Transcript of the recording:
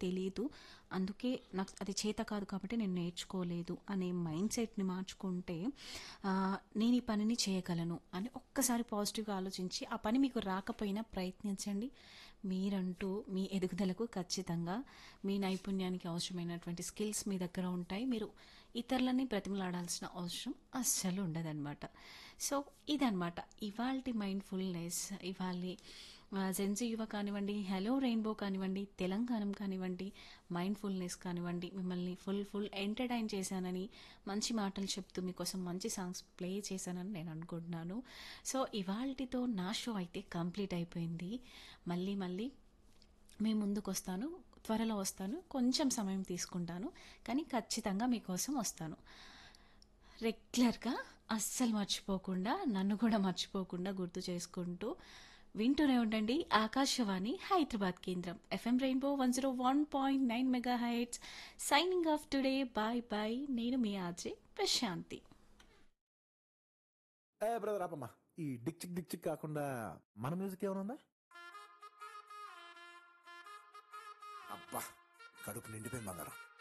తెలియదు అందుకే నాకు అది చేత కాదు కాబట్టి నేను నేర్చుకోలేదు అనే మైండ్ సెట్ని మార్చుకుంటే ఆ, నేను ఈ పనిని చేయగలను అని ఒక్కసారి పాజిటివ్గా ఆలోచించి ఆ పని మీకు రాకపోయినా ప్రయత్నించండి మీరంటూ మీ ఎదుగుదలకు ఖచ్చితంగా మీ నైపుణ్యానికి అవసరమైనటువంటి స్కిల్స్ మీ దగ్గర ఉంటాయి మీరు ఇతరులని బ్రతిమలాడాల్సిన అవసరం అస్సలు ఉండదన్నమాట సో ఇదన్నమాట ఇవాల్టి మైండ్ఫుల్నెస్ ఇవాళ జెన్జీ యువ కానివ్వండి హలో రెయిన్బో కానివ్వండి తెలంగాణ కానివ్వండి మైండ్ఫుల్నెస్ కానివ్వండి మిమ్మల్ని ఫుల్ ఫుల్ ఎంటర్టైన్ చేశానని మంచి మాటలు చెప్తూ మీకోసం మంచి సాంగ్స్ ప్లే చేశానని నేను అనుకుంటున్నాను సో ఇవాల్టితో నా షో అయితే కంప్లీట్ అయిపోయింది మళ్ళీ మళ్ళీ మీ ముందుకు వస్తాను త్వరలో వస్తాను కొంచెం సమయం తీసుకుంటాను కానీ ఖచ్చితంగా మీకోసం వస్తాను రెగ్యులర్గా అస్సలు మర్చిపోకుండా నన్ను కూడా మర్చిపోకుండా గుర్తు చేసుకుంటూ వింటూనే ఉండండి ఆకాశవాణి హైదరాబాద్ కేంద్రం FM rainbow one zero one point nine mega hits signing off today bye bye నేను మీ ఆజే ప్రశాంతి ఏ బ్రదర్ ఆపమ్మా ఈ డిక్ చిక్ డిక్ చిక్ కాకుండా మన మ్యూజిక్ ఏమైనా ఉందా అబ్బా కడుపు నిండిపోయింది బంగారం